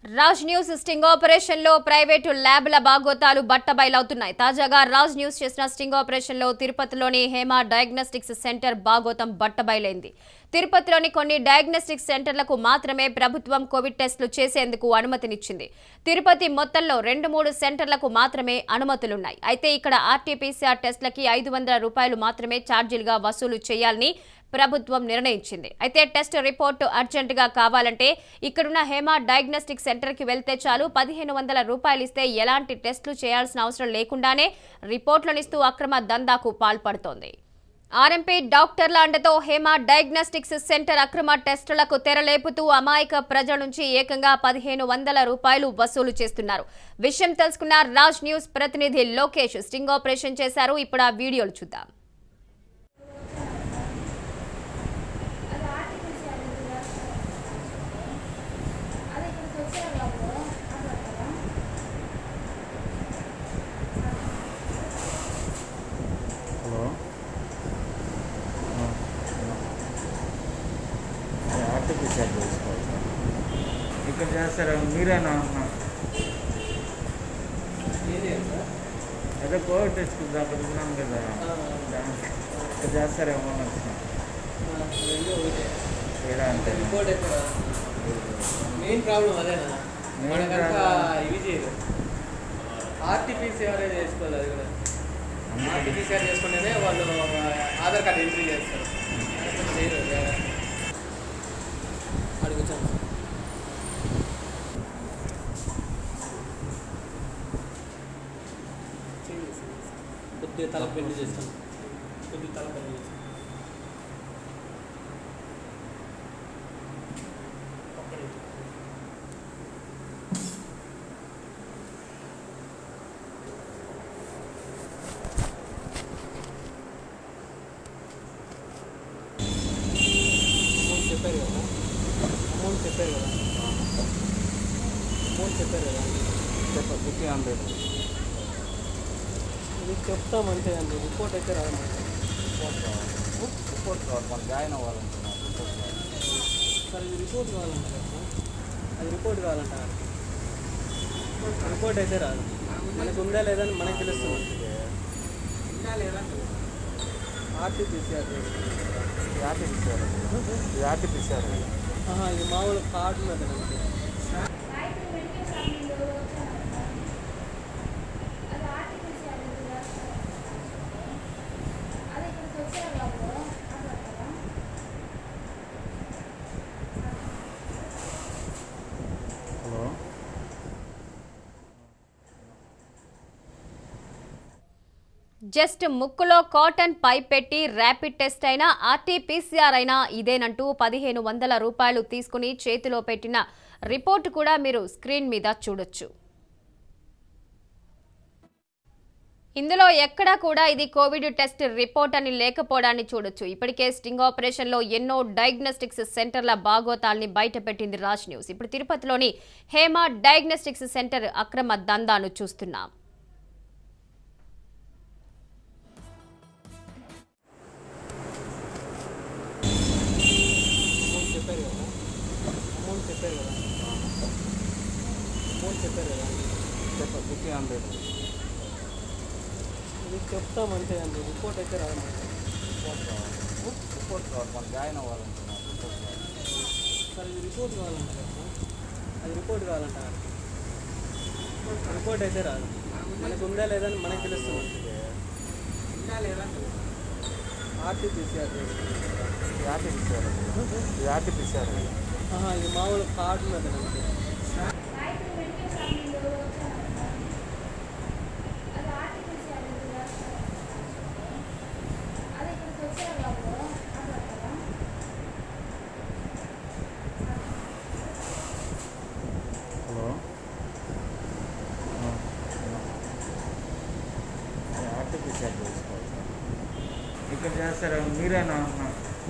Raj news sting operation లో private ల్యాబ్ల బాగోతాలు బట్టబయలవుతున్నాయి తాజాగా రాజ్ న్యూస్ చేసిన స్టింగ్ ఆపరేషన్ లో తిరుపతిలోని హేమ డయాగ్నోస్టిక్స్ సెంటర్ బాగోతం బట్టబయలైంది తిరుపతిలోని కొన్ని డయాగ్నోస్టిక్స్ సెంటర్లకు మాత్రమే ప్రభుత్వం కోవిడ్ టెస్టులు చేసేందుకు అనుమతినిచ్చింది తిరుపతి మొత్తంలో రెండు మూడు సెంటర్లకు మాత్రమే అనుమతులున్నాయి అయితే ఇక్కడ ఆర్టీపీసీఆర్ టెస్టులకి ఐదు వందల రూపాయలు మాత్రమే ఛార్జీలుగా వసూలు చేయాలని ప్రభుత్వం నిర్ణయించింది అయితే టెస్ట్ రిపోర్టు అర్జెంటుగా కావాలంటే ఇక్కడున్న హేమ డయాగ్నోస్టిక్ సెంటర్కి వెళ్తే చాలు పదిహేను వందల రూపాయలు ఇస్తే ఎలాంటి టెస్టులు చేయాల్సిన అవసరం లేకుండానే రిపోర్టులనిస్తూ అక్రమ దందాకు పాల్పడుతోంది ఆర్ఎంపీ డాక్టర్ల అండతో హేమ డయాగ్నోస్టిక్స్ సెంటర్ అక్రమ టెస్టులకు తెరలేపుతూ అమాయక ప్రజల నుంచి ఏకంగా పదిహేను వందల రూపాయలు వసూలు చేస్తున్నారు విషయం తెలుసుకున్న రాజ్ న్యూస్ ప్రతినిధి లోకేష్ స్టింగ్ ఆపరేషన్ చేశారు ఇప్పుడు ఆ వీడియోలు చూద్దాం హలో ఆర్టిఫిషియల్ చేసుకోవాలి సార్ ఇక్కడ చేస్తారా మీరేనా అన్నా అదే కోవిడ్ టెస్ట్ అక్కడ ఉన్నాను కదా దానికి ఇక్కడ చేస్తారేమో అని వచ్చిన తేడా అంటే రిపోర్ట్ ఎక్కడ మెయిన్ ప్రాబ్లం అదేనా Main మనకంతా problem. ఇవి చేయరు ఆర్టీపీసీఆర్ చేసుకోవాలి అది కూడా ఆర్టీపీసీఆర్ చేసుకుంటేనే వాళ్ళు ఆధార్ కార్డు ఎంట్రీ చేస్తారు లేకపోతే చేయరు వేరే. అడిగి వచ్చాను కొద్దిగా తల పెళ్లి చేస్తాను కొద్దిగా తల పెళ్లి చేస్తాను ఒక్క నిమిషం. అమౌంట్ చెప్పారు కదా అమౌంట్ చెప్పారు కదా అమౌంట్ చెప్పారు కదా చెప్ప ఫిఫ్టీ హండ్రెడ్ ఇది చెప్తాం అంతే అండి రిపోర్ట్ అయితే రాదు మనకి. రిపోర్ట్ కావాలి రిపోర్ట్ కావాలి మనం జాయిన్ అవ్వాలనుకున్నాను రిపోర్ట్ కావాలి సార్ ఇది రిపోర్ట్ కావాలంటారా సార్? అది రిపోర్ట్ కావాలంటారా రిపోర్ట్ అయితే రాదు మనకు ఉందా లేదా అని మనకి తెలుస్తుంది ఆర్టీపీసీఆర్ ఇది ఆర్టిఫిషియల్ ఇది ఆర్టిఫిషియల్ ఆహా ఇది మామూలు కార్డు ఉన్నది మనకి హలో జస్ట్ ముక్కులో కాటన్ పైప్ పెట్టి ర్యాపిడ్ టెస్ట్ అయినా ఆర్టీపీసీఆర్ అయినా ఇదేనంటూ పదిహేను వందల రూపాయలు తీసుకుని చేతిలో పెట్టిన రిపోర్టు కూడా మీరు స్క్రీన్ మీద చూడొచ్చు ఇందులో ఎక్కడా కూడా ఇది కోవిడ్ టెస్ట్ రిపోర్ట్ అని లేకపోవడాన్ని చూడొచ్చు ఇప్పటికే స్టింగ్ ఆపరేషన్ లో ఎన్నో డయాగ్నోస్టిక్స్ సెంటర్ల బాగోతాల్ని బయటపెట్టింది రాజ్ న్యూస్ ఇప్పుడు తిరుపతిలోని హేమ డయాగ్నోస్టిక్స్ సెంటర్ అక్రమ దందాను చూస్తున్నాం అమౌంట్ చెప్పారు కదా అమౌంట్ చెప్పారు కదా అమౌంట్ చెప్పారు కదా చెప్ప ఫిఫ్టీ హండ్రెడ్ ఇది చెప్తాం అంతే అండి రిపోర్ట్ అయితే రాదు మనకి. రిపోర్ట్ కావాలి రిపోర్ట్ కావాలి మనం జాయిన్ అవ్వాలనుకున్నాను రిపోర్ట్ కావాలి సార్ ఇది రిపోర్ట్ కావాలంటారా సార్? అది రిపోర్ట్ కావాలంటారా రిపోర్ట్ అయితే రాదు మనకు ఉందా లేదా అని మనకి తెలుస్తుంది ఆర్టీపీసీఆర్ ఇది ఆర్టిఫిషియల్ ఇది ఆర్టిఫిషియల్ ఆహా ఇది మామూలు కార్డు ఉన్నది మనకి హలో ఆర్టిఫిషియల్ చేసుకోవాలి సార్ ఇక్కడ చేస్తారా మీరేనా అన్నా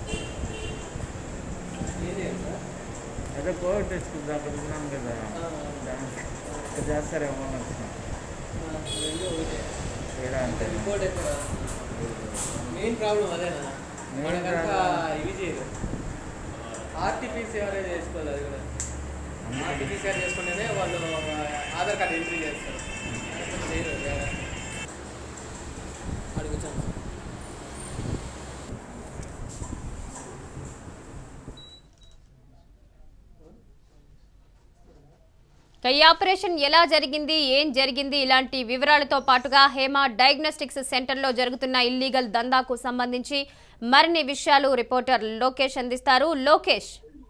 అదే కోవిడ్ టెస్ట్ అక్కడ ఉన్నాను కదా దానికి ఇక్కడ చేస్తారేమో అని వచ్చిన రెండు ఒకటే తేడా అంటే రిపోర్ట్ అయితే రాదు మెయిన్ ప్రాబ్లం అదేనా Main మనకంతా problem. ఇవి చేయరు ఆర్టీపీసీఆర్ చేసుకోవాలి అది కూడా ఆర్టీపీసీఆర్ చేసుకుంటేనే వాళ్ళు ఆధార్ కార్డు ఎంట్రీ చేస్తారు లేకపోతే చేయరు వేరే. ఆడికి వచ్చాను సార్. ఇక ఈ ఆపరేషన్ ఎలా జరిగింది ఏం జరిగింది ఇలాంటి వివరాలతో పాటుగా హేమ డయాగ్నోస్టిక్స్ సెంటర్లో జరుగుతున్న ఇల్లీగల్ దందాకు సంబంధించి మరిన్ని విషయాలు రిపోర్టర్ లోకేష్ అందిస్తారు లోకేష్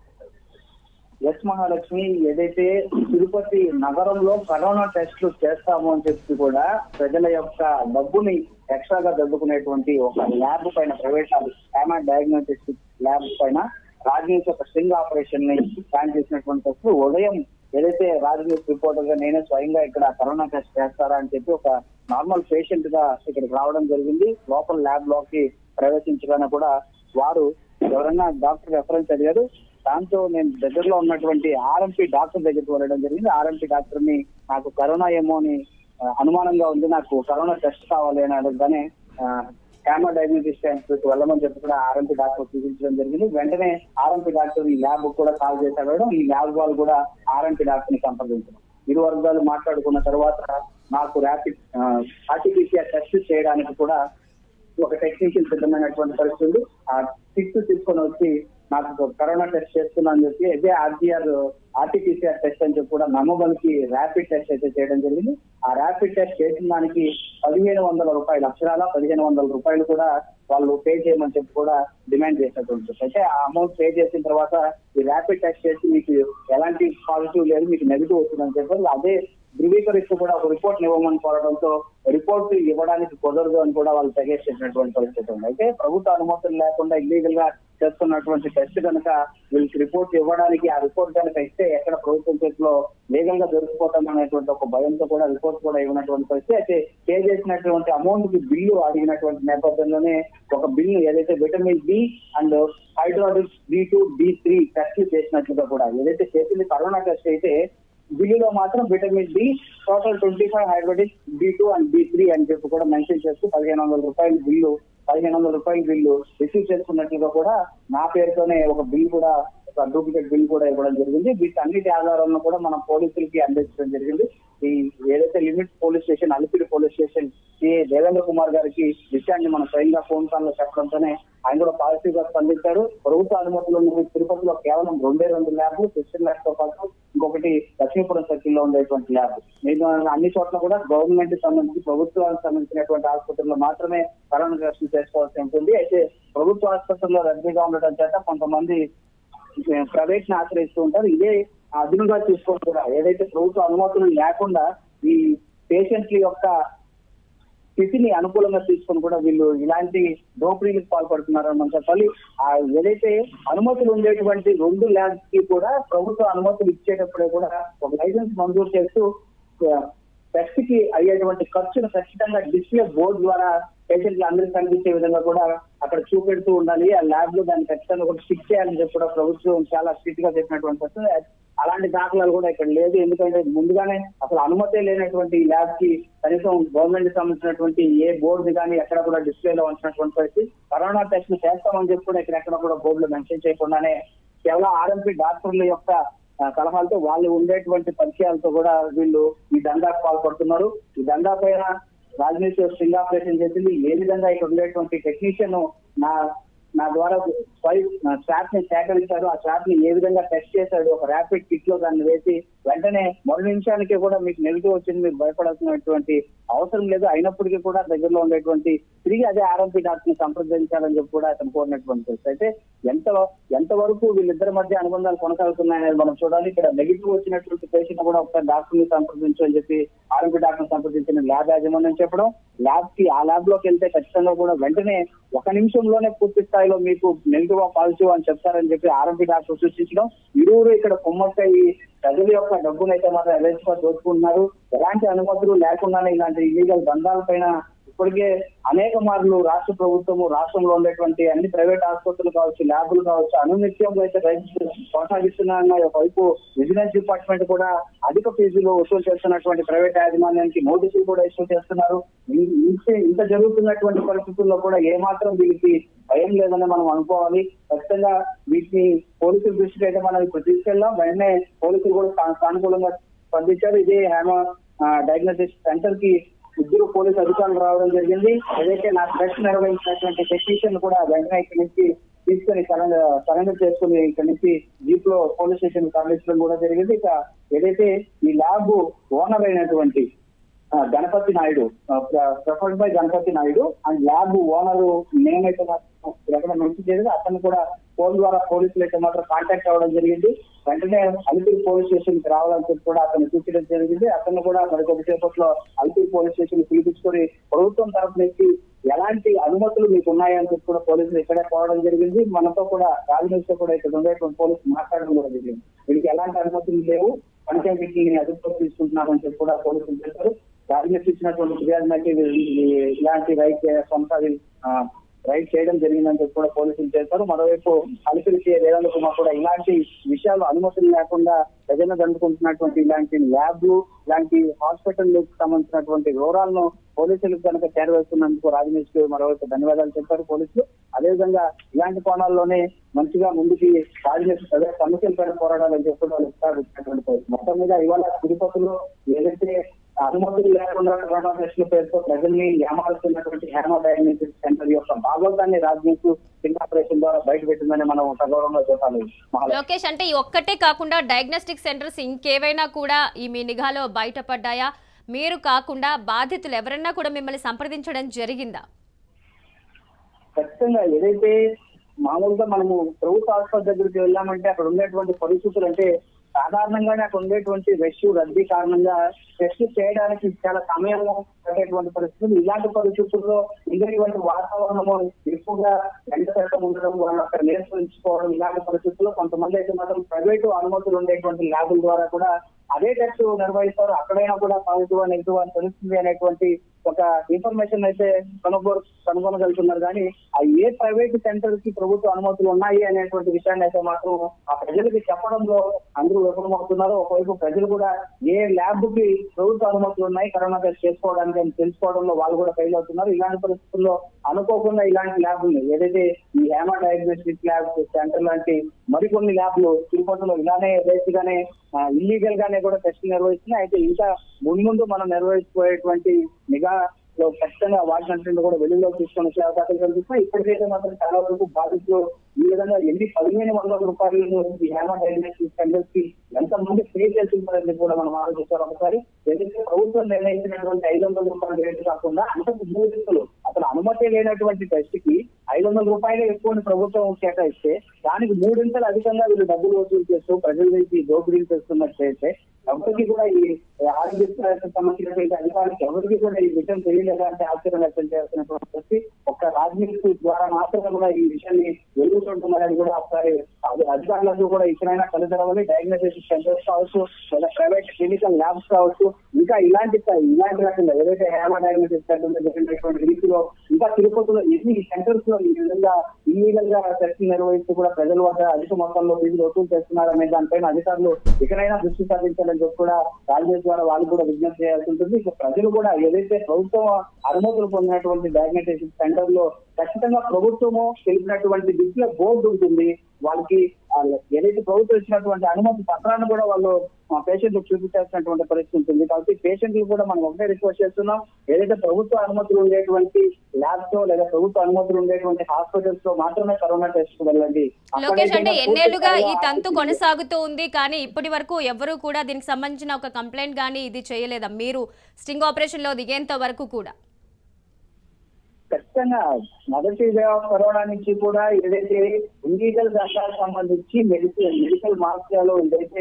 ఎస్ మహాలక్ష్మి ఏదైతే తిరుపతి నగరంలో కరోనా టెస్టులు చేస్తాము అని చెప్పి కూడా ప్రజల యొక్క డబ్బుని ఎక్స్ట్రాగా దొబ్బుకునేటువంటి ఒక ల్యాబ్ పైన private lab Hema diagnostic lab పైన రాజనీతి ఒక స్ట్రింగ్ ఆపరేషన్ ని ప్లాన్ చేసినటువంటి ఉదయం ఏదైతే రాజనీతి రిపోర్టర్ గా నేనే స్వయంగా ఇక్కడ కరోనా టెస్ట్ చేస్తారా అని చెప్పి ఒక నార్మల్ పేషెంట్ గా ఇక్కడికి రావడం జరిగింది లోపల ల్యాబ్ లోకి ప్రవేశించగానే కూడా వారు ఎవరైనా డాక్టర్ రెఫరెన్స్ అడిగారు దాంతో నేను దగ్గరలో ఉన్నటువంటి ఆర్ఎంపీ డాక్టర్ దగ్గరికి వెళ్ళడం జరిగింది ఆర్ఎంపీ డాక్టర్ ని నాకు కరోనా ఏమో అని ఆ, అనుమానంగా ఉంది నాకు కరోనా టెస్ట్ కావాలి అని అడగగానే క్యామా డయాగ్నోస్టిక్ వెళ్ళమని చెప్పి కూడా ఆర్ఎంపీ డాక్టర్ చూపించడం జరిగింది వెంటనే ఆర్ఎంపీ డాక్టర్ ఈ ల్యాబ్ కూడా కాల్ చేశాడు ఈ ల్యాబ్ వాళ్ళు కూడా ఆర్ఎంపీ డాక్టర్ ని సంప్రదించడం ఇరు వర్గాలు మాట్లాడుకున్న తర్వాత నాకు ర్యాపిడ్ ఆర్టీపీసీఆర్ టెస్ట్ చేయడానికి కూడా ఒక టెక్నీషియన్ సిద్ధమైనటువంటి పరిస్థితి ఉంది. ఆ కిట్ తీసుకొని వచ్చి నాకు కరోనా టెస్ట్ చేస్తున్నా అని చెప్పి అదే ఆర్జీఆర్ ఆర్టీపీసీఆర్ టెస్ట్ అని చెప్పి కూడా నమ్మబలికి ర్యాపిడ్ టెస్ట్ అయితే చేయడం జరిగింది ఆ ర్యాపిడ్ టెస్ట్ చేసిన దానికి పదిహేను వందల రూపాయలు అక్షరాల పదిహేను వందల రూపాయలు కూడా వాళ్ళు పే చేయమని చెప్పి కూడా డిమాండ్ చేసినటువంటి అయితే ఆ అమౌంట్ పే చేసిన తర్వాత ఈ ర్యాపిడ్ టెస్ట్ చేసి మీకు ఎలాంటి పాజిటివ్ లేదు మీకు నెగిటివ్ వస్తుందని చెప్పి అదే ధృవీకరిస్తూ కూడా ఒక రిపోర్ట్ ఇవ్వమని కోరడంతో రిపోర్ట్ ఇవ్వడానికి కుదరదు అని కూడా వాళ్ళు తెగేసేసినటువంటి పరిస్థితి ఉంది అయితే ప్రభుత్వ అనుమతులు లేకుండా ఇల్లీగల్ గా చేస్తున్నటువంటి టెస్ట్ కనుక వీళ్ళకి రిపోర్ట్ ఇవ్వడానికి ఆ రిపోర్ట్ కనుక ఇస్తే ఎక్కడ ప్రభుత్వం చేతిలో లీగల్ గా దొరికిపోతాం అనేటువంటి ఒక భయంతో కూడా రిపోర్ట్ కూడా ఇవ్వనటువంటి పరిస్థితి అయితే పే చేసినటువంటి అమౌంట్ కి బిల్లు అడిగినటువంటి నేపథ్యంలోనే ఒక బిల్లు ఏదైతే vitamin B and hydroxy B two B three టెస్ట్లు చేసినట్లుగా కూడా ఏదైతే చేసింది కరోనా టెస్ట్ అయితే బిల్లులో మాత్రం vitamin D total twenty five hydroxy B two and B three అని చెప్పి కూడా మెన్షన్ చేస్తూ పదిహేను వందల రూపాయల బిల్లు పదిహేను వందల రూపాయల బిల్లు రిసీవ్ చేసుకున్నట్లుగా కూడా నా పేరుతోనే ఒక బిల్ కూడా ఒక డూప్లికేట్ బిల్ కూడా ఇవ్వడం జరిగింది వీటన్నిటి ఆధారాలను కూడా మన పోలీసులకి అందించడం జరిగింది ఈ ఏదైతే limit police station Alipiri police station CA Devendra Kumar గారికి విషయాన్ని మన స్వయంగా ఫోన్ కాల్ లో చెప్పడంతోనే ఆయన కూడా పాజిటివ్ గా స్పందించారు ప్రభుత్వ అనుమతులు ఉన్న తిరుపతిలో కేవలం రెండే రెండు ల్యాబ్లు క్రిస్టియన్ ల్యాబ్ తో పాటు ఇంకొకటి లక్ష్మీపురం సర్కిల్ లో ఉండేటువంటి ల్యాబ్ మిగతా అన్ని చోట్ల కూడా గవర్నమెంట్ సంబంధించి ప్రభుత్వానికి సంబంధించినటువంటి ఆసుపత్రుల్లో మాత్రమే కరోనా టెస్టులు చేసుకోవాల్సి ఉంటుంది అయితే ప్రభుత్వ ఆసుపత్రుల్లో రద్దీగా ఉండటం చేత కొంతమంది ప్రైవేట్ ని ఆశ్రయిస్తూ ఉంటారు ఇదే అదునుగా తీసుకొని కూడా ఏదైతే ప్రభుత్వ అనుమతులు లేకుండా ఈ పేషెంట్ల యొక్క స్థితిని అనుకూలంగా తీసుకొని కూడా వీళ్ళు ఇలాంటి దోపిడీలకు పాల్పడుతున్నారని మనం చెప్పాలి ఆ ఏదైతే అనుమతులు ఉండేటువంటి రెండు ల్యాబ్స్ కి కూడా ప్రభుత్వ అనుమతులు ఇచ్చేటప్పుడే కూడా ఒక లైసెన్స్ మంజూరు చేస్తూ టెస్ట్ కి అయ్యేటువంటి ఖర్చును ఖచ్చితంగా డిస్ప్లే బోర్డు ద్వారా పేషెంట్లు అందరికీ కనిపించే విధంగా కూడా అక్కడ చూపెడుతూ ఉండాలి ఆ ల్యాబ్ లో దాన్ని ఖచ్చితంగా కూడా స్టిక్ చేయాలని చెప్పి కూడా ప్రభుత్వం చాలా స్ట్రిక్ట్ గా చెప్పినటువంటి పరిస్థితి. అలాంటి దాఖలాలు కూడా ఇక్కడ లేదు ఎందుకంటే ముందుగానే అసలు అనుమతే లేనటువంటి ఈ ల్యాబ్ కి కనీసం గవర్నమెంట్ కి సంబంధించినటువంటి ఏ బోర్డు కానీ ఎక్కడ కూడా డిస్ప్లేలో ఉంచినటువంటి పరిస్థితి కరోనా టెస్ట్ చేస్తామని చెప్పి కూడా ఇక్కడ ఎక్కడ కూడా బోర్డులో మెన్షన్ చేయకుండానే కేవలం ఆర్ఎంపీ డాక్టర్ల యొక్క ఆ, సలహాలతో వాళ్ళు ఉండేటువంటి పరిచయాలతో కూడా వీళ్ళు ఈ దందాకు పాల్పడుతున్నారు ఈ దందా పైన రాజనీతి స్ట్రింగ్ ఆపరేషన్ చేసింది ఏ విధంగా ఇక్కడ ఉండేటువంటి టెక్నీషియన్ నా నా ద్వారా స్టాఫ్ ని సేకరించారు ఆ స్టాఫ్ ని ఏ విధంగా టెస్ట్ చేశాడు ఒక ర్యాపిడ్ కిట్ లో దాన్ని వేసి వెంటనే మరో నిమిషానికి కూడా మీకు నెగిటివ్ వచ్చింది మీరు భయపడాల్సినటువంటి అవసరం లేదు అయినప్పటికీ కూడా దగ్గరలో ఉండేటువంటి తిరిగి అదే ఆర్ఎంపీ డాక్టర్ ని సంప్రదించాలని చెప్పి కూడా అతను కోరినటువంటి పరిస్థితి. అయితే ఎంత ఎంత వరకు వీళ్ళిద్దరి మధ్య అనుబంధాలు కొనసాగుతున్నాయనేది మనం చూడాలి ఇక్కడ నెగిటివ్ వచ్చినటువంటి పేషెంట్ కూడా ఒకసారి డాక్టర్ ని సంప్రదించు అని చెప్పి ఆర్ఎంపీ డాక్టర్ సంప్రదించిన ల్యాబ్ యాజమాన్యం చెప్పడం ల్యాబ్ కి ఆ ల్యాబ్ లోకి వెళ్తే ఖచ్చితంగా కూడా వెంటనే ఒక నిమిషంలోనే పూర్తి స్థాయిలో మీకు నెగిటివ్ పాజిటివ్ అని చెప్తారని చెప్పి ఆర్ఎంపీ డాక్టర్ సూచించడం ఇరువురు ఇక్కడ కుమ్మక్కయ్యి ప్రజల యొక్క డబ్బునైతే మాత్రం ఎలెన్స్ గా దోచుకుంటున్నారు ఎలాంటి అనుమతులు లేకుండానే ఇలాంటి ఇల్లీగల్ దందాల పైన ఇప్పటికే అనేక మార్లు రాష్ట్ర ప్రభుత్వము రాష్ట్రంలో ఉండేటువంటి అన్ని ప్రైవేట్ ఆసుపత్రులు కావచ్చు ల్యాబులు కావచ్చు అనునిత్యం అయితే రైతు కొనసాగిస్తున్న వైపు విజిలెన్స్ డిపార్ట్మెంట్ కూడా అధిక ఫీజులు వసూలు చేస్తున్నటువంటి ప్రైవేట్ యాజమాన్యానికి నోటీసులు కూడా ఇష్యూ చేస్తున్నారు ఇ- ఇంత- ఇంత జరుగుతున్నటువంటి పరిస్థితుల్లో కూడా ఏమాత్రం వీరికి భయం లేదని మనం అనుకోవాలి ఖచ్చితంగా వీటిని పోలీసుల దృష్టికి అయితే మనం ఇప్పుడు తీసుకెళ్ళాం వెంటనే పోలీసులు కూడా సా- సానుకూలంగా స్పందించారు ఇదే హేమ డయాగ్నోస్టిక్ సెంటర్ కి ఇద్దరు పోలీసు అధికారులు రావడం జరిగింది ఏదైతే నా టెస్ట్ నిర్వహించినటువంటి టెక్నీషియన్ కూడా వెంటనే ఇక్కడి నుంచి తీసుకొని సరెండర్ సరెండర్ చేసుకుని ఇక్కడ నుంచి జీప్ లో పోలీస్ స్టేషన్ తరలించడం కూడా జరిగింది ఇక ఏదైతే ఈ ల్యాబ్ ఓనర్ అయినటువంటి ఆ, Ganapathi Naidu preferred by Ganapathi Naidu and lab owner name అయితే మాత్రం ఎక్కడ మెన్షన్ చేయలేదు అతను కూడా ఫోన్ ద్వారా పోలీసులు అయితే మాత్రం కాంటాక్ట్ అవ్వడం జరిగింది వెంటనే అలిపిరి పోలీస్ స్టేషన్ కి రావాలని చెప్పి కూడా అతను సూచించడం జరిగింది అతను కూడా మరి కొద్దిసేపట్లో అలిపిరి పోలీస్ స్టేషన్ పిలిపించుకొని ప్రభుత్వం తరఫు నుంచి ఎలాంటి అనుమతులు మీకు ఉన్నాయని చెప్పి కూడా పోలీసులు ఇక్కడే పోవడం జరిగింది మనతో కూడా రాజనీతితో కూడా ఇక్కడ ఉండేటువంటి పోలీసులు మాట్లాడడం కూడా జరిగింది వీరికి ఎలాంటి అనుమతులు లేవు అంటే వీటిని నేను అదుపులో తీసుకుంటున్నామని చెప్పి కూడా పోలీసులు చెప్పారు రాజనీతి ఇచ్చినటువంటి ఫిర్యాదు మేరకు ఇది- ఇది ఇలాంటి రైట్ సొంత ఆ, రైడ్ చేయడం జరిగిందని చెప్పి కూడా పోలీసులు చేశారు మరోవైపు అలిపిరి సీఏ రేవంత్ కుమార్ కూడా ఇలాంటి విషయాలు అనుమతులు లేకుండా ప్రజలను దండుకుంటున్నటువంటి ఇలాంటి ల్యాబ్లు ఇలాంటి హాస్పిటల్ సంబంధించినటువంటి వివరాలను పోలీసులకు కనుక చేరవేస్తున్నందుకు రాజనీతికి మరోవైపు ధన్యవాదాలు చెప్పారు పోలీసులు అదేవిధంగా ఇలాంటి కోణాల్లోనే మంచిగా ముందుకి రాజనీతి ప్రజల సమస్యల పైన పోరాడాలని చెప్పి వాళ్ళు ఇచ్చినటువంటి పరిస్థితి. మొత్తం మీద ఇవాళ తిరుపతిలో ఏదైతే అనుమతులు లేకుండా కరోనా టెస్టుల పేరుతో ప్రజల్ని ఏమారుతున్నటువంటి హేమ డయాగ్నోస్టిక్ సెంటర్ యొక్క భాగవతాన్ని రాజనీతి సింగ్ ఆపరేషన్ ద్వారా బయట పెట్టిందని మనం సగౌరవంగా చెప్పాలి మహాలక్ష్మి. లోకేష్ అంటే ఈ ఒక్కటే కాకుండా డయాగ్నోస్టిక్ సెంటర్స్ ఇంకేవైనా కూడా ఈ మీ నిఘాలో బయటపడ్డాయా మీరు కాకుండా బాధితులు ఎవరన్నా కూడా మిమ్మల్ని సంప్రదించడం జరిగిందా ఖచ్చితంగా ఏదైతే మామూలుగా మనము ప్రభుత్వ ఆసుపత్రి దగ్గరికి వెళ్ళామంటే అక్కడ ఉండేటువంటి పరిస్థితులు అంటే సాధారణంగానే అక్కడ ఉండేటువంటి రష్ రద్దీ కారణంగా టెస్ట్ చేయడానికి చాలా సమయం పట్టేటువంటి పరిస్థితులు ఇలాంటి పరిస్థితుల్లో ఇటువంటి వాతావరణము ఎక్కువగా ఎండ శాతం ఉండడం వాళ్ళు అక్కడ నేర్చుకోవడం ఇలాంటి పరిస్థితుల్లో కొంతమంది అయితే మాత్రం ప్రైవేటు అనుమతులు ఉండేటువంటి ల్యాబుల ద్వారా కూడా అదే టెస్ట్ నిర్వహిస్తారు అక్కడైనా కూడా పాజిటివ్ నెగిటివ్ అని తెలుస్తుంది అనేటువంటి ఒక ఇన్ఫర్మేషన్ అయితే కనుగో కనుగొనగలుగుతున్నారు కానీ ఆ ఏ ప్రైవేట్ సెంటర్ కి ప్రభుత్వ అనుమతులు ఉన్నాయి అనేటువంటి విషయాన్ని అయితే మాత్రం ఆ ప్రజలకి చెప్పడంలో అందరూ విఫలమవుతున్నారు ఒకవైపు ప్రజలు కూడా ఏ ల్యాబ్ కి ప్రభుత్వ అనుమతులు ఉన్నాయి కరోనా టెస్ట్ చేసుకోవడానికి అని తెలుసుకోవడంలో వాళ్ళు కూడా ఫెయిల్ అవుతున్నారు ఇలాంటి పరిస్థితుల్లో అనుకోకుండా ఇలాంటి ల్యాబ్లు ఏదైతే ఈ హేమా డయాగ్నోస్టిక్ ల్యాబ్ సెంటర్ లాంటి మరికొన్ని ల్యాబ్లు తిరుపతిలో ఇలానే యథేచ్ఛగానే ఇల్లీగల్ గానే కూడా టెస్ట్ నిర్వహిస్తున్నాయి అయితే ఇంకా మున్ముందు మనం నిర్వహించబోయేటువంటి నిఘాలో ఖచ్చితంగా వాటిని కూడా వెలుగులోకి తీసుకొని వచ్చే అవకాశాలు కనిపిస్తున్నాయి ఇప్పటికైతే మాత్రం చాలా వరకు బాధితులు ఈ విధంగా ఎన్ని పదిహేను వందల రూపాయలు ఈ హేమా డయాగ్నోస్టిక్ సెంటర్స్ కి ఎంత మంది పే చేస్తున్నారని కూడా మనం ఆలోచిస్తారు ఒకసారి ఏదైతే ప్రభుత్వం నిర్ణయించినటువంటి ఐదు వందల రూపాయల రేటు కాకుండా అంతకు మూడింతలు అసలు అనుమతి లేనటువంటి టెస్ట్ కి ఐదు వందల రూపాయలు ఎక్కువ ప్రభుత్వం కేటాయిస్తే దానికి మూడింతలు అధికంగా వీళ్ళు డబ్బులు వసూలు చేస్తూ ప్రజల నుంచి దోపిడీలు చేస్తున్నట్లయితే ఎవరికి కూడా ఈ ఆరోగ్య సంబంధించినటువంటి అధికారులకు ఎవరికి కూడా ఈ విషయం తెలియలేదా అంటే ఆశ్చర్యం వ్యక్తం చేస్తున్నటువంటి పరిస్థితి ఒక్క రాజనీతి ద్వారా మాత్రమే కూడా ఈ విషయాన్ని వెలుగుతుంటున్నారని కూడా ఒకసారి అధి- అధికారులందరూ కూడా ఇక్కడైనా కలుదరవాలి డయాగ్నోస్టిక్ సెంటర్స్ కావచ్చు లేదా ప్రైవేట్ క్లినికల్ ల్యాబ్స్ కావచ్చు ఇంకా ఇలాంటి ఇలాంటి రకంగా ఏదైతే హేమ డయాగ్నోస్టిక్ సెంటర్ జరిగినటువంటి రీతిలో ఇంకా తిరుపతిలో ఎన్ని సెంటర్స్ లో ఈ విధంగా ఇల్లీగల్ గా టెస్టింగ్ నిర్వహిస్తూ కూడా ప్రజల వద్ద అధిక మొత్తంలో ఫీజులు వసూలు చేస్తున్నారనే దానిపైన అధికారులు ఇకనైనా దృష్టి సాధించాలని చెప్పి కూడా రాజనీతి ద్వారా వాళ్ళు కూడా విజ్ఞప్తి చేయాల్సి ఉంటుంది ఇక ప్రజలు కూడా ఏదైతే ప్రభుత్వం అనుమతులు పొందినటువంటి డయాగ్నోస్టిక్ సెంటర్ లో ఖచ్చితంగా ప్రభుత్వము తెలిపినటువంటి డిస్ప్లే బోర్డు ఉంటుంది వాళ్ళకి ఆ ఏదైతే ప్రభుత్వం ఇచ్చినటువంటి అనుమతి పత్రాన్ని కూడా వాళ్ళు పేషెంట్ చూపించాల్సినటువంటి పరిస్థితి ఉంటుంది కాబట్టి పేషెంట్లు కూడా మనం ఒకటే రిక్వెస్ట్ చేస్తున్నాం ఏదైతే ప్రభుత్వ అనుమతులు ఉండేటువంటి ల్యాబ్స్ లేదా ప్రభుత్వ అనుమతులు ఉండేటువంటి హాస్పిటల్స్ లో మాత్రమే కరోనా టెస్ట్ కు వెళ్ళండి లోకేష్ అంటే అక్కడైతే ఎన్నేళ్లుగా ఈ పూర్తి తంతు స్థాయిలో కొనసాగుతూ ఉంది కానీ ఇప్పటి వరకు ఎవరు కూడా దీనికి సంబంధించిన ఒక కంప్లైంట్ కానీ ఇది చేయలేదా మీరు స్టింగ్ ఆపరేషన్ లో దిగేంత వరకు కూడా ఖచ్చితంగా మొదటి వేవ్ కరోనా నుంచి కూడా ఏదైతే ఇల్లీగల్ రంగాలకు సంబంధించి మెడికల్ మెడికల్ మార్గాలు ఏదైతే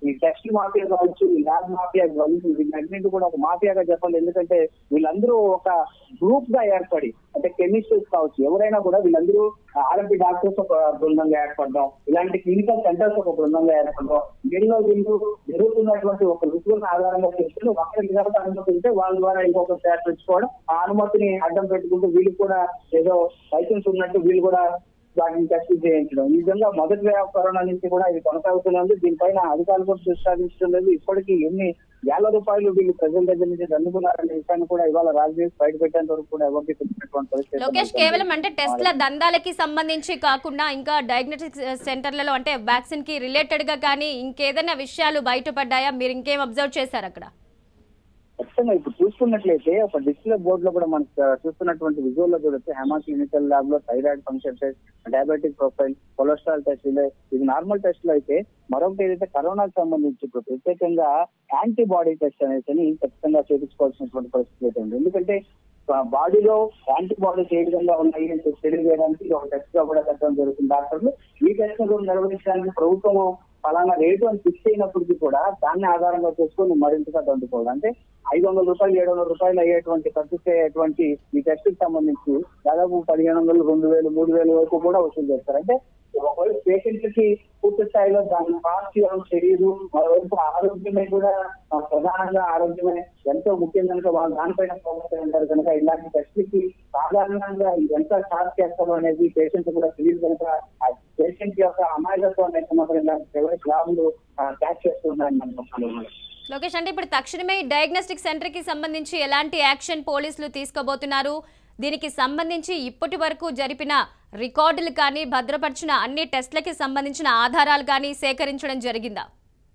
ఈ టెస్ట్ మాఫియా కావచ్చు ఈ ల్యాబ్ మాఫియా కావచ్చు వీళ్ళన్నింటి కూడా ఒక మాఫియాగా చెప్పాలి ఎందుకంటే వీళ్ళందరూ ఒక గ్రూప్ గా ఏర్పడి అంటే కెమిస్ట్రీస్ కావచ్చు ఎవరైనా కూడా వీళ్ళందరూ ఆర్ఎంపీ డాక్టర్స్ ఒక బృందంగా ఏర్పడడం ఇలాంటి క్లినికల్ సెంటర్స్ ఒక బృందంగా ఏర్పడడం వీళ్ళు వీళ్ళు జరుగుతున్నటువంటి ఒక రుచులను ఆధారంగా చేసుకుని ఒకరి విధానం అనుమతిస్తే వాళ్ళ ద్వారా ఇంకొక తెచ్చుకోవడం ఆ అనుమతిని అడ్డం పెట్టుకుంటూ వీళ్ళు కూడా ఏదో లైసెన్స్ ఉన్నట్టు వీళ్ళు కూడా వాటిని టెస్ట్ చేయించడం ఈ విధంగా మొదటి వేవ్ కరోనా నుంచి కూడా ఇది కొనసాగుతున్నది దీనిపైన అధికారులు కూడా దృష్టి సాధించడం లేదు ఇప్పటికీ ఎన్ని వేల రూపాయలు వీళ్ళు ప్రజల దగ్గర నుంచి దండుకున్నారనే విషయాన్ని కూడా ఇవాళ రాజకీయ బయట పెట్టేంత వరకు కూడా ఎవరికి తెలిసినటువంటి పరిస్థితి లోకేష్ కేవలం అంటే టెస్ట్ల దందాలకి సంబంధించి కాకుండా ఇంకా డయాగ్నోస్టిక్ సెంటర్లలో అంటే వ్యాక్సిన్ కి రిలేటెడ్ గా కానీ ఇంకేదైనా విషయాలు బయటపడ్డాయా మీరు ఇంకేం అబ్జర్వ్ చేశారు అక్కడ ఖచ్చితంగా ఇప్పుడు చూసుకున్నట్లయితే ఒక డిస్ప్లే బోర్డు లో కూడా మనం చ- చూస్తున్నటువంటి విజువల్ లో చూడొచ్చు హెమా క్లినికల్ ల్యాబ్ లో thyroid function test diabetic profile cholesterol test ఇలా ఇది నార్మల్ టెస్ట్ లో అయితే మరొకటి ఏదైతే కరోనాకు సంబంధించి ఇప్పుడు ప్రత్యేకంగా యాంటీబాడీ టెస్ట్ అనేది ఖచ్చితంగా చేయించుకోవాల్సినటువంటి పరిస్థితి అయితే ఉంది ఎందుకంటే బాడీలో యాంటీబాడీస్ ఏ విధంగా ఉన్నాయి అని చెప్పి తెలియజేయడానికి ఇది ఒక టెస్ట్ గా కూడా పెట్టడం జరుగుతుంది డాక్టర్లు ఈ టెస్ట్ కూడా నిర్వహించడానికి ప్రభుత్వం ఫలానా రేటు అని ఫిక్స్ అయినప్పటికీ కూడా దాన్ని ఆధారంగా చేసుకొని మరింతగా దండుకోవడం అంటే ఐదు వందల రూపాయలు ఏడు వందల రూపాయలు అయ్యేటువంటి ఖర్చు అయ్యేటువంటి ఈ టెస్ట్ కి సంబంధించి దాదాపు పదిహేను వందలు రెండు వేలు మూడు వేలు వరకు కూడా వసూలు చేస్తారు అంటే ఒకవేళ పేషెంట్ కి పూర్తి స్థాయిలో దాని పాజిటివ్ తెలియదు మరోవైపు ఆరోగ్యమే కూడా ఆ, ప్రధానంగా ఆరోగ్యమే ఎంతో ముఖ్యం కనుక వాళ్ళు దానిపైన ఫోకస్ అయి ఉంటారు కనుక ఇలాంటి టెస్ట్లకి సాధారణంగా ఎంత చార్జ్ చేస్తారో అనేది పేషెంట్ కూడా తెలియదు కనుక ఆ పేషెంట్ యొక్క అమాయకత్వాన్ని అయితే మాత్రం ఇలాంటి ప్రైవేట్ ల్యాబ్లు క్యాచ్ చేస్తున్నాయని మనం చెప్పాలి లోకేష్ అంటే ఇప్పుడు తక్షణమే ఈ డయాగ్నోస్టిక్ సెంటర్ కి సంబంధించి ఎలాంటి యాక్షన్ పోలీసులు తీసుకోబోతున్నారు దీనికి సంబంధించి ఇప్పటి వరకు జరిపిన రికార్డులు కానీ భద్రపరిచిన అన్ని టెస్ట్లకి సంబంధించిన ఆధారాలు కానీ సేకరించడం జరిగిందా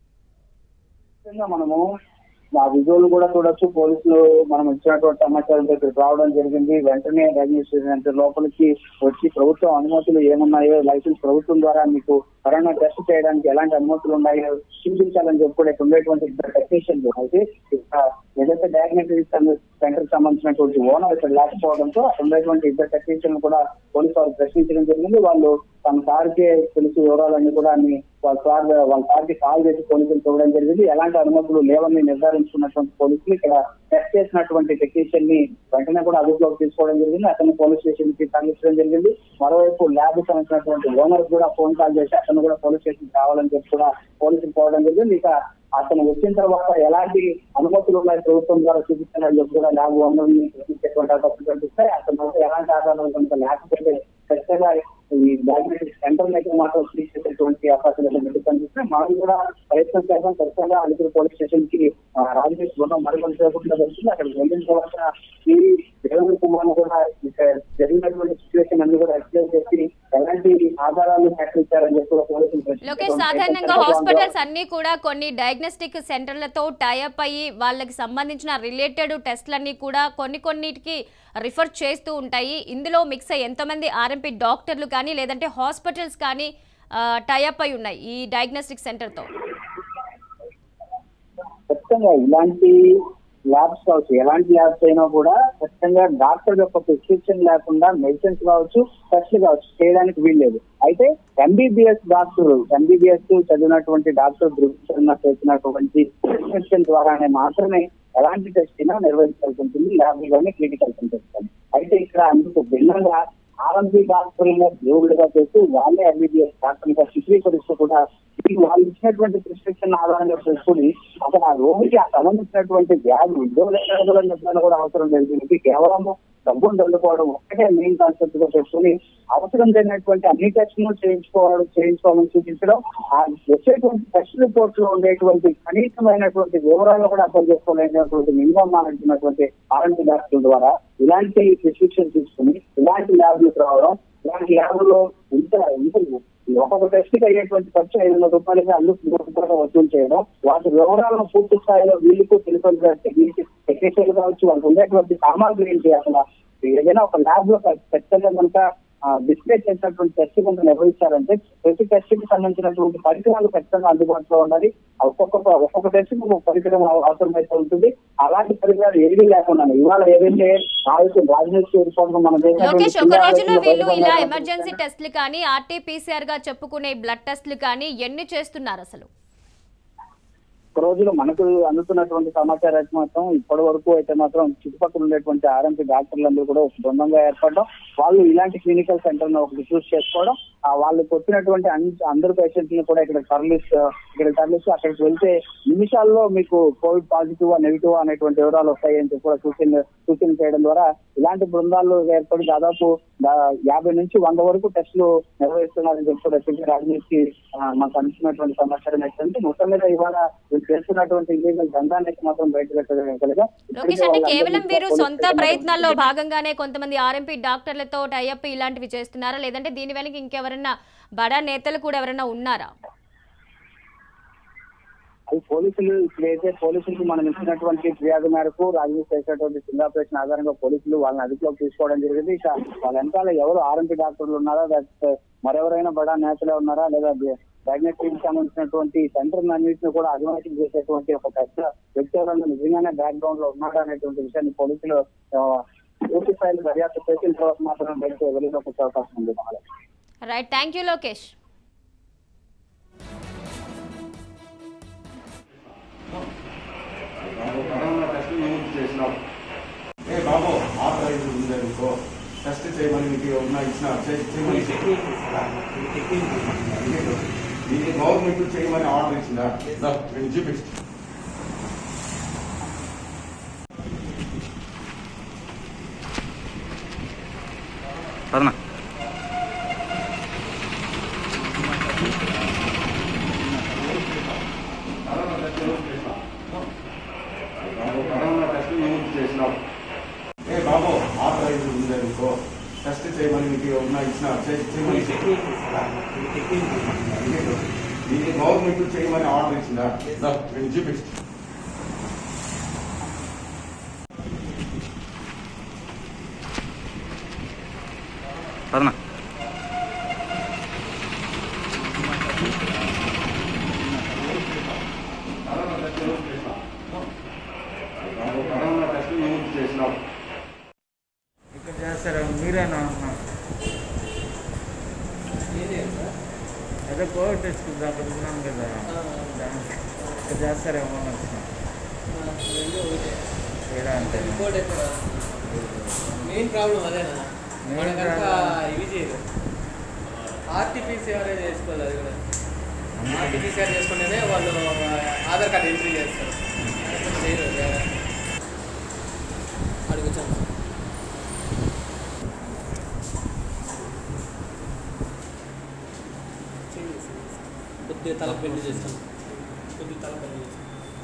ముఖ్యంగా మనము ఆ విజువల్ కూడా చూడొచ్చు పోలీసులు మనం ఇచ్చినటువంటి సమాచారం ఇక్కడికి రావడం జరిగింది వెంటనే రిజిస్ట్రేషన్ సెంటర్ లోపలికి వచ్చి ప్రభుత్వం అనుమతులు ఏమున్నాయో లైసెన్స్ ప్రభుత్వం ద్వారా మీకు కరోనా టెస్ట్ చేయడానికి ఎలాంటి అనుమతులు ఉన్నాయో చూపించాలని చెప్పి కూడా ఇక్కడ ఉండేటువంటి ఇద్దరు టెక్నీషియన్లు అయితే ఇక్కడ ఏదైతే డయాగ్నోస్టిక్ సెంటర్ సంబంధించినటువంటి ఓనర్ ఇక్కడ లేకపోవడంతో అక్కడ ఉండేటువంటి ఇద్దరు టెక్నీషియన్లు కూడా పోలీసు వారు ప్రశ్నించడం జరిగింది వాళ్ళు తమ సార్కే తెలిసి వివరాలన్నీ కూడా అన్ని వాళ్ళ సార్ వాళ్ళ సార్కి కాల్ చేసి పోలీసులు చూడడం జరిగింది ఎలాంటి అనుమతులు లేవని నిర్ధారించుకున్నటువంటి పోలీసులు ఇక్కడ టెస్ట్ చేసినటువంటి టెక్నీషియన్ ని వెంటనే కూడా అదుపులోకి తీసుకోవడం జరిగింది అతను పోలీస్ స్టేషన్ కి తరలించడం జరిగింది మరోవైపు ల్యాబ్ సంబంధించినటువంటి ఓనర్ కూడా ఫోన్ కాల్ చేసి అతను కూడా పోలీస్ స్టేషన్ రావాలని చెప్పి కూడా పోలీసులు పోవడం జరిగింది ఇక అతను వచ్చిన తర్వాత ఎలాంటి అనుమతులు ఉన్నాయి ప్రభుత్వం ద్వారా చూపిస్తారని చెప్పి కూడా ల్యాబ్ ఓనర్ ని ప్రశ్నించేటువంటి అవకాశం కనిపిస్తాయి అతను వద్ద ఎలాంటి ఆధారాలు కనుక లేకపోతే ఖచ్చితంగా ఈ డయాగ్నోస్టిక్ సెంటర్ అయితే మాత్రం తీసేటటువంటి అవకాశాలు అయితే కనిపిస్తాయి మనం కూడా ప్రయత్నం చేద్దాం ఖచ్చితంగా అలిపిరి పోలీస్ స్టేషన్ కి ఆ, రాజకీయ బృందం మరికొంత సేపట్లో వెళ్తుంది అక్కడికి వెళ్ళిన తర్వాత ఈ దేవేంద్ర కుమార్ కూడా ఇక జరిగినటువంటి సిచ్యువేషన్ అన్ని కూడా ఎక్స్ప్లెయిన్ చేసి ఎలాంటి ఆధారాలు సేకరించారని చెప్పి కూడా పోలీసులు ప్రశ్నించారు. లోకేష్ సాధారణంగా హాస్పిటల్స్ అన్ని కూడా కొన్ని డయాగ్నోస్టిక్ సెంటర్లతో టైఅప్ అయ్యి వాళ్ళకి సంబంధించిన రిలేటెడ్ టెస్ట్లన్నీ కూడా కొన్ని కొన్నిటికి రిఫర్ చేస్తూ ఉంటాయి ఇందులో మిక్స్ అయ్యి ఎంతమంది ఆర్ఎంపీ డాక్టర్లు కానీ లేదంటే హాస్పిటల్స్ కానీ టైఅప్ అయి ఉన్నాయి ఈ డయాగ్నోస్టిక్ సెంటర్తో ఖచ్చితంగా ఇలాంటి ల్యాబ్స్ కావచ్చు ఎలాంటి ల్యాబ్స్ అయినా కూడా ఖచ్చితంగా డాక్టర్ యొక్క ప్రిస్క్రిప్షన్ లేకుండా మెడిసిన్స్ కావచ్చు టెస్ట్లు కావచ్చు చేయడానికి వీల్లేదు అయితే ఎంబీబీఎస్ డాక్టర్ ఎంబీబీఎస్ చదివినటువంటి డాక్టర్ ధృవీకరణ చేసినటువంటి ప్రిస్క్రిప్షన్ ద్వారానే మాత్రమే ఎలాంటి టెస్ట్ అయినా నిర్వహించాల్సి ఉంటుంది ల్యాబ్ కానీ క్లినికల్ సెంటర్స్ కానీ అయితే ఇక్కడ అందుకు భిన్నంగా ఆర్ఎంపీ డాక్టర్లను దేవుళ్ళుగా చేసి వాళ్ళే ఎంబీబీఎస్ డాక్టర్లుగా చిత్రీకరిస్తూ కూడా వీళ్ళు వాళ్ళు ఇచ్చినటువంటి ప్రిస్క్రిప్షన్ ఆధారంగా చేసుకుని అసలు ఆ రోగికి ఆ సంబంధించినటువంటి వ్యాధి ఉద్యోగాలు చెప్పడానికి కూడా అవసరం లేదు దీనికి కేవలం డబ్బును చల్లుకోవడం ఒక్కటే మెయిన్ కాన్సెప్ట్ గా చేసుకుని అవసరం లేనటువంటి అన్ని టెస్టులు చేయించుకోవడం చేయించుకోవాలని చూపించడం ఆ వచ్చేటువంటి టెస్ట్ రిపోర్ట్ లో ఉండేటువంటి కనీసమైనటువంటి వివరాలు కూడా అర్థం చేసుకోలేనటువంటి మినిమం అంటున్నటువంటి ఆర్ఎంపీ డాక్టర్ల ద్వారా ఇలాంటి ప్రిస్క్రిప్షన్ తీసుకుని ఇలాంటి ల్యాబ్లకు రావడం ఇలాంటి ల్యాబ్లో ఇంత ఇంత ఒక్కొక్క టెస్ట్ కి అయ్యేటువంటి ఖర్చు ఐదు వందల రూపాయలకి అందుకు నూరు రూపాయలు వసూలు చేయడం వాటి వివరాలను పూర్తి స్థాయిలో వీళ్ళకు తెలుసు టెక్నీషియన్ కావచ్చు వాళ్ళకి ఉండేటువంటి సామాగ్రి ఏంటి అసలు ఏదైనా ఒక ల్యాబ్ లో ఖచ్చితంగా కనుక డిస్ప్లే చేసినటువంటి టెస్ట్ కనుక నిర్వహించాలంటే ప్రతి టెస్ట్ కి సంబంధించినటువంటి పరికరాలు ఖచ్చితంగా అందుబాటులో ఉండాలి ఒక్కొక్క ఒక్కొక్క టెస్ట్ కి ఒక పరికరం అవ- అవసరమైతే ఉంటుంది అలాంటి పరికరాలు ఏది లేకుండా ఇవాళ ఏదైతే ఆలోచన రాజనీతి రిపోర్ట్ మన లోకేష్ ఒక రోజులో వీళ్ళు ఇలా దేశంలో ఎమర్జెన్సీ టెస్ట్లు కానీ ఆర్టీపీసీఆర్ గా చెప్పుకునే బ్లడ్ టెస్ట్లు కానీ ఎన్ని చేస్తున్నారు అసలు ఒక్క రోజులో మనకు అందుతున్నటువంటి సమాచారం అయితే మాత్రం ఇప్పటి వరకు అయితే మాత్రం చుట్టుపక్కల ఉండేటువంటి ఆర్ఎంపీ డాక్టర్లందరూ కూడా ఒక బృందంగా ఏర్పడడం వాళ్ళు ఇలాంటి క్లినికల్ సెంటర్ ను ఒకటి చూస్ చేసుకోవడం ఆ వాళ్ళకి వచ్చినటువంటి అన్- అందరు పేషెంట్స్ ని కూడా ఇక్కడ తరలిస్తూ ఇక్కడ తరలిస్తూ అక్కడికి వెళ్తే నిమిషాల్లో మీకు కోవిడ్ పాజిటివ్ నెగిటివ్ అనేటువంటి వివరాలు వస్తాయి అని చెప్పి కూడా సూచన సూచన చేయడం ద్వారా ఇలాంటి బృందాలు ఏర్పడి దాదాపు దా- యాభై నుంచి వంద వరకు టెస్టులు నిర్వహిస్తున్నారని చెప్పి కూడా ఎస్పీ రాజనీతికి మాకు అందిస్తున్నటువంటి సమాచారం ఏంటంటే మొత్తం మీద ఇవాళ వీళ్ళు చేస్తున్నటువంటి ఇల్లీగల్ దందాన్ని అయితే మాత్రం బయట పెట్టగలిగా లోకేష్ అంటే కేవలం వీరు సొంత ప్రయత్నాల్లో భాగంగానే కొంతమంది ఆర్ఎంపీ డాక్టర్లతో టైఅప్ ఇలాంటివి చేస్తున్నారా లేదంటే దీని వెనక ఇంకెవరన్నా బడా నేతలు కూడా ఎవరైనా ఉన్నారా అది పోలీసులు ఇప్పుడైతే పోలీసులకు మనం ఇచ్చినటువంటి ఫిర్యాదు మేరకు రాజకీయ చేసినటువంటి సింగ్ ఆపరేషన్ ఆధారంగా పోలీసులు వాళ్ళని అదుపులోకి తీసుకోవడం జరిగింది ఇక వాళ్ళ వెనకాల ఎవరు ఆర్ఎంపీ డాక్టర్లు ఉన్నారా లేకపోతే మరెవరైనా బడా నేతలే ఉన్నారా లేదా డయాగ్నోస్టిక్ సంబంధించినటువంటి సెంటర్ అన్నింటిని కూడా అధిమానం చేసేటువంటి ఒక పెద్ద వ్యక్తి ఎవరైనా నిజంగానే బ్యాక్ గ్రౌండ్ లో ఉన్నారా అనేటువంటి విషయాన్ని పోలీసులు ఆ, పూర్తి స్థాయిలో దర్యాప్తు చేసిన తర్వాత మాత్రం బయటకు వెలుగులోకి వచ్చే అవకాశం ఉంది Mahalakshmi. Right thank you Lokesh Babu corona test నువ్వు చేసినావు ఏ బాబు ఆథరైజ్ ఉంది అనుకో టెస్ట్ చేయమని మీకు ఉన్నా ఇచ్చిన చేయమని ఇది గవర్నమెంట్ చేయమని ఆర్డర్ ఇచ్చిందా దా, నేను చూపిస్తా పదనా కరోనా టెస్ట్ నువ్వు చేసినావు బాబు కరోనా టెస్ట్ నువ్వు చేసినావు ఏ బాబు ఆథరైజ్ ఉంది అనుకో టెస్ట్ చేయమని మీకు ఉన్నా ఇచ్చిన చేయమని ఇది గవర్నమెంట్ చేయమని ఆర్డర్ ఇచ్చిందా దా, నేను చూపిస్తా పదనా కరోనా టెస్ట్ నువ్వు చేసినావు బాబు కరోనా టెస్ట్ నువ్వు చేసినావు ఇక్కడ చేస్తారా మీరేనా అన్నా అదే కోవిడ్ టెస్ట్ అక్కడ ఉన్నాను కదా దానికి ఇక్కడ చేస్తారేమో అని వచ్చిన తేడా అంతే రిపోర్ట్ అయితే మెయిన్ ప్రాబ్లం అదేనా Main మన కనుక problem. ఇవి చేయదు ఆర్టీపీసీఆర్ చేసుకోవాలి అది కూడా ఆర్టీపీసీఆర్ చేసుకుంటేనే వాళ్ళు ఆధార్ కార్డు ఎంట్రీ చేస్తారు చేయరు వేరే అడుగుచాను కొద్దిగా తల పెళ్లి చేస్తాను కొద్దిగా తల పెళ్లి చేస్తాను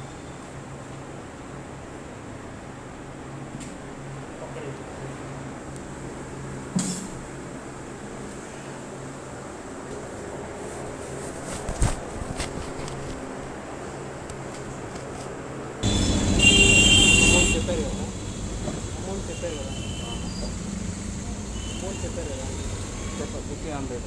అమౌంట్ చెప్పారు కదా అమౌంట్ చెప్పారు కదా అమౌంట్ చెప్పారు కదా చెప్పండి ఫిఫ్టీన్ హండ్రెడ్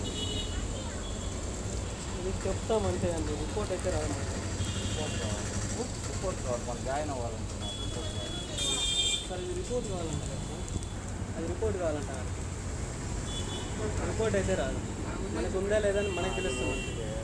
ఇది చెప్తాం అంతే అండి రిపోర్ట్ అయితే రాదు మనకి. రిపోర్ట్ కావాలి మనం జాయిన్ అవ్వాలనుకున్నాను రిపోర్ట్ కావాలి సార్ ఇది రిపోర్ట్ కావాలంట కదా అది రిపోర్ట్ కావాలంట రిపోర్ట్ అయితే రాదు మనకు ఉందా లేదా అని మనకి తెలుస్తుంది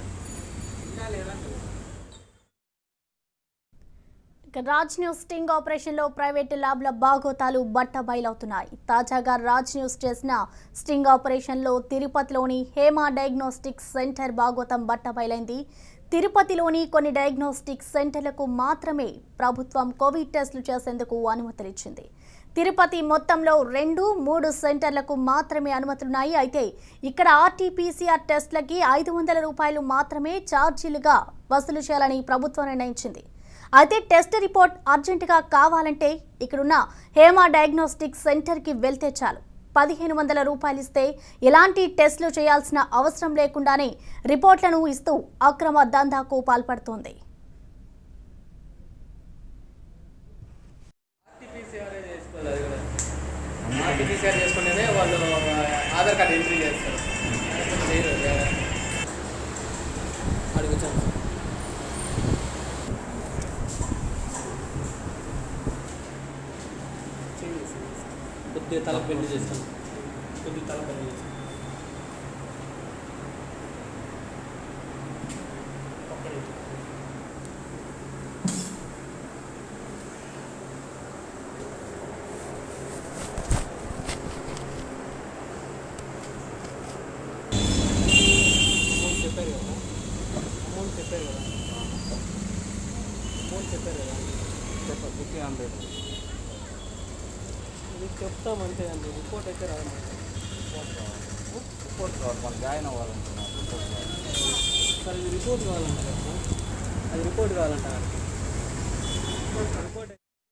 ఇక రాజ్ న్యూస్ స్టింగ్ ఆపరేషన్లో ప్రైవేటు ల్యాబ్ల బాగోతాలు బట్ట బయలవుతున్నాయి తాజాగా రాజ్ న్యూస్ చేసిన స్టింగ్ ఆపరేషన్లో తిరుపతిలోని హేమా డయాగ్నోస్టిక్స్ సెంటర్ బాగోతం బట్ట బయలైంది తిరుపతిలోని కొన్ని డయాగ్నోస్టిక్ సెంటర్లకు మాత్రమే ప్రభుత్వం కోవిడ్ టెస్టులు చేసేందుకు అనుమతులిచ్చింది తిరుపతి మొత్తంలో రెండు మూడు సెంటర్లకు మాత్రమే అనుమతులున్నాయి అయితే ఇక్కడ ఆర్టీపీసీఆర్ టెస్టులకి ఐదు వందల రూపాయలు మాత్రమే ఛార్జీలుగా వసూలు చేయాలని ప్రభుత్వం నిర్ణయించింది అయితే టెస్ట్ రిపోర్ట్ అర్జెంటుగా కావాలంటే ఇక్కడున్న హేమా డయాగ్నోస్టిక్ సెంటర్కి వెళ్తే చాలు పదిహేను వందల రూపాయలు ఇస్తే ఎలాంటి టెస్టులు చేయాల్సిన అవసరం లేకుండానే రిపోర్ట్లను ఇస్తూ అక్రమ దందాకు పాల్పడుతోంది ఆర్టీపీసీఆర్ చేసుకోవాలి అది కూడా ఆర్టీపీసీఆర్ చేసుకుంటేనే వాళ్ళు ఆధార్ కార్డు ఎంట్రీ చేస్తారు చేయరు వేరే అడుగుచాను కొద్దిగా తల పెళ్లి చేస్తాను కొద్దిగా తల పెళ్లి చేస్తాను చెప్పారు కదా చెప్పండి ఫిఫ్టీన్ హండ్రెడ్ ఇది చెప్తాం అంతే అండి రిపోర్ట్ అయితే రాదు రిపోర్ట్ కావాలి మనం జాయిన్ అవ్వాలనుకున్నాను రిపోర్ట్ కావాలి సార్ ఇది రిపోర్ట్ కావాలంటారు కదా అది రిపోర్ట్ కావాలంటారు రిపోర్ట్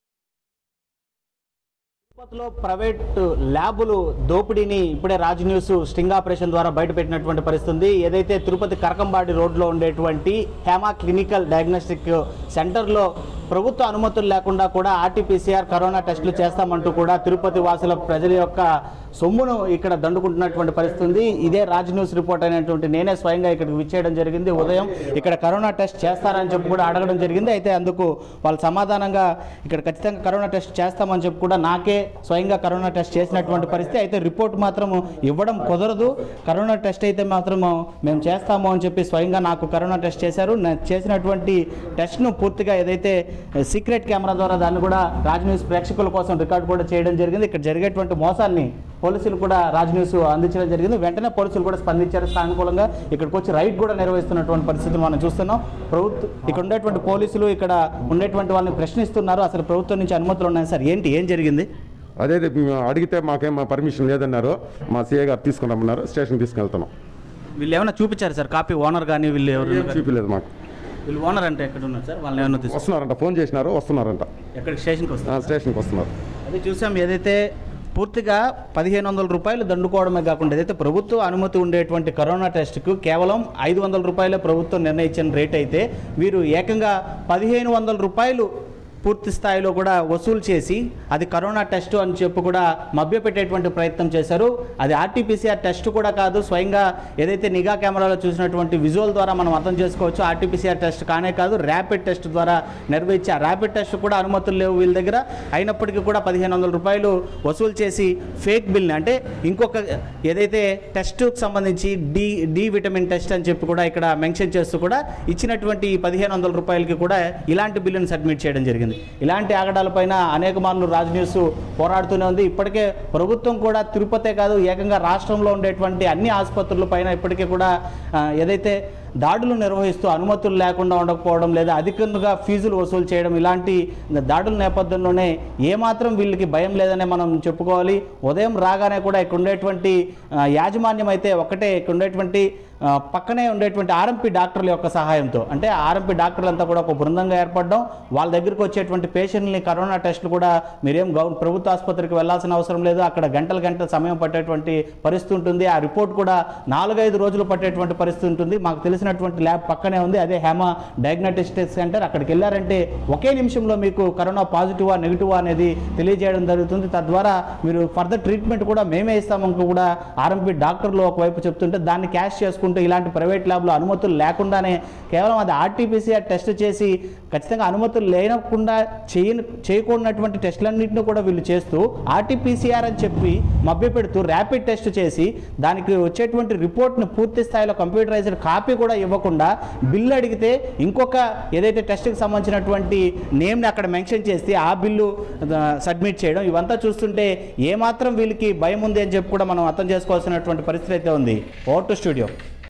తిరుపతిలో ప్రైవేట్ ల్యాబులు దోపిడీని ఇప్పుడే రాజ్ న్యూస్ స్టింగ్ ఆపరేషన్ ద్వారా బయటపెట్టినటువంటి పరిస్థితి ఉంది ఏదైతే తిరుపతి కరకంబాడి రోడ్లో ఉండేటువంటి హేమా క్లినికల్ డయాగ్నోస్టిక్ సెంటర్లో ప్రభుత్వ అనుమతులు లేకుండా కూడా ఆర్టీపీసీఆర్ కరోనా టెస్టులు చేస్తామంటూ కూడా తిరుపతి వాసుల ప్రజల యొక్క సొమ్మును ఇక్కడ దండుకుంటున్నటువంటి పరిస్థితి ఉంది ఇదే రాజ్ న్యూస్ రిపోర్ట్ అయినటువంటి నేనే స్వయంగా ఇక్కడికి విచ్చేయడం జరిగింది ఉదయం ఇక్కడ కరోనా టెస్ట్ చేస్తారని చెప్పి కూడా అడగడం జరిగింది అయితే అందుకు వాళ్ళు సమాధానంగా ఇక్కడ ఖచ్చితంగా కరోనా టెస్ట్ చేస్తామని చెప్పి కూడా నాకే స్వయంగా కరోనా టెస్ట్ చేసినటువంటి పరిస్థితి అయితే రిపోర్ట్ మాత్రం ఇవ్వడం కుదరదు కరోనా టెస్ట్ అయితే మాత్రము మేము చేస్తాము అని చెప్పి స్వయంగా నాకు కరోనా టెస్ట్ చేశారు నేను చేసినటువంటి టెస్ట్ను పూర్తిగా ఏదైతే సీక్రెట్ కెమెరా ద్వారా దాన్ని కూడా రాజ్ న్యూస్ ప్రేక్షకుల కోసం రికార్డ్ కూడా చేయడం జరిగింది ఇక్కడ జరిగేటువంటి మోసాన్ని పోలీసులు కూడా రాజ్ న్యూస్ అందించడం జరిగింది వెంటనే పోలీసులు కూడా స్పందించారు సానుకూలంగా ఇక్కడికి వచ్చి రైడ్ కూడా నిర్వహిస్తున్నటువంటి పరిస్థితిని మనం చూస్తున్నాం ప్రభుత్వం ఇక్కడ ఉండేటువంటి పోలీసులు ఇక్కడ ఉండేటువంటి వాళ్ళని ప్రశ్నిస్తున్నారు అసలు ప్రభుత్వం నుంచి అనుమతులు ఉన్నాయి సార్ ఏంటి ఏం జరిగింది అదే మేము అడిగితే మాకేం మా పర్మిషన్ లేదన్నారు మా సీఏ గారు తీసుకుని రమ్మన్నారు స్టేషన్కి తీసుకెళ్తున్నాం వీళ్ళు ఏమైనా చూపించారు సార్ కాపీ ఓనర్ కానీ వీళ్ళు ఎవరు ఏం చూపించలేదు మాకు వీళ్ళు ఓనర్ అంటే ఎక్కడ ఉన్నారు సార్ వాళ్ళని ఏమైనా తీసుకు వస్తున్నారంట ఫోన్ చేసినారు వస్తున్నారంట ఎక్కడికి స్టేషన్కి వస్తారు ఆ, స్టేషన్కి వస్తున్నారు అది చూసాం ఏదైతే పూర్తిగా పదిహేను వందల రూపాయలు దండుకోవడమే కాకుండా ఏదైతే ప్రభుత్వ అనుమతి ఉండేటువంటి కరోనా టెస్ట్కు కేవలం ఐదు వందల రూపాయలే ప్రభుత్వం నిర్ణయించిన రేట్ అయితే వీరు ఏకంగా పదిహేను వందల రూపాయలు పూర్తి స్థాయిలో కూడా వసూలు చేసి అది కరోనా టెస్ట్ అని చెప్పి కూడా మభ్యపెట్టేటువంటి ప్రయత్నం చేశారు అది ఆర్టీపీసీఆర్ టెస్ట్ కూడా కాదు స్వయంగా ఏదైతే నిఘా కెమెరాలో చూసినటువంటి విజువల్ ద్వారా మనం అర్థం చేసుకోవచ్చు ఆర్టీపీసీఆర్ టెస్ట్ కానే కాదు ర్యాపిడ్ టెస్ట్ ద్వారా నిర్వహించి ఆ ర్యాపిడ్ టెస్ట్ కూడా అనుమతులు లేవు వీళ్ళ దగ్గర అయినప్పటికీ కూడా పదిహేను వందల రూపాయలు వసూలు చేసి ఫేక్ బిల్ని అంటే ఇంకొక ఏదైతే టెస్ట్కి సంబంధించి డి డి విటమిన్ టెస్ట్ అని చెప్పి కూడా ఇక్కడ మెన్షన్ చేస్తూ కూడా ఇచ్చినటువంటి ఈ పదిహేను వందల రూపాయలకి కూడా ఇలాంటి బిల్లును సబ్మిట్ చేయడం జరిగింది ఇలాంటి ఆగడాలపైన అనేక మార్లు రాజ్ న్యూస్ పోరాడుతూనే ఉంది ఇప్పటికే ప్రభుత్వం కూడా తిరుపతే కాదు ఏకంగా రాష్ట్రంలో ఉండేటువంటి అన్ని ఆసుపత్రుల పైన ఇప్పటికే కూడా ఆ, ఏదైతే దాడులు నిర్వహిస్తూ అనుమతులు లేకుండా ఉండకపోవడం లేదా అధికంగా ఫీజులు వసూలు చేయడం ఇలాంటి దాడుల నేపథ్యంలోనే ఏమాత్రం వీళ్ళకి భయం లేదనే మనం చెప్పుకోవాలి ఉదయం రాగానే కూడా ఇక్కడ ఉండేటువంటి ఆ, యాజమాన్యం అయితే ఒకటే ఇక్కడ ఉండేటువంటి ఆ, పక్కనే ఉండేటువంటి ఆర్ఎంపీ డాక్టర్ల యొక్క సహాయంతో అంటే ఆర్ఎంపీ డాక్టర్లంతా కూడా ఒక బృందంగా ఏర్పడడం వాళ్ళ దగ్గరికి వచ్చేటువంటి పేషెంట్ని కరోనా టెస్టులు కూడా మీరేం గౌ ప్రభుత్వ ఆసుపత్రికి వెళ్ళాల్సిన అవసరం లేదు అక్కడ గంటల గంటల సమయం పట్టేటువంటి పరిస్థితి ఉంటుంది ఆ రిపోర్ట్ కూడా నాలుగైదు రోజులు పట్టేటువంటి పరిస్థితి ఉంటుంది మాకు తెలిసినటువంటి ల్యాబ్ పక్కనే ఉంది అదే హేమ డయాగ్నోస్టిక్ సెంటర్ అక్కడికి వెళ్ళారంటే ఒకే నిమిషంలో మీకు కరోనా పాజిటివా నెగిటివా అనేది తెలియజేయడం జరుగుతుంది తద్వారా మీరు ఫర్దర్ ట్రీట్మెంట్ కూడా మేమే ఇస్తామని కూడా ఆర్ఎంపీ డాక్టర్లు ఒకవైపు చెప్తుంటే దాన్ని క్యాష్ చేసుకుంటూ ఇలాంటి ప్రైవేట్ ల్యాబ్లో అనుమతులు లేకుండానే కేవలం అది ఆర్టీపీసీఆర్ టెస్ట్ చేసి ఖచ్చితంగా అనుమతులు లేనకుండా చేయని చేయకూడనటువంటి టెస్టులన్నింటినీ కూడా వీళ్ళు చేస్తూ ఆర్టీపీసీఆర్ అని చెప్పి మభ్యపెడుతూ ర్యాపిడ్ టెస్ట్ చేసి దానికి వచ్చేటువంటి రిపోర్ట్ను పూర్తి స్థాయిలో కంప్యూటరైజ్డ్ కాపీ కూడా ఇవ్వకుండా బిల్లు అడిగితే ఇంకొక ఏదైతే టెస్ట్కి సంబంధించినటువంటి నేమ్ని అక్కడ మెన్షన్ చేసి ఆ బిల్లు సబ్మిట్ చేయడం ఇవంతా చూస్తుంటే ఏమాత్రం వీళ్ళకి భయం ఉంది అని చెప్పి కూడా మనం అర్థం చేసుకోవాల్సినటువంటి పరిస్థితి అయితే ఉంది ఓటు స్టూడియో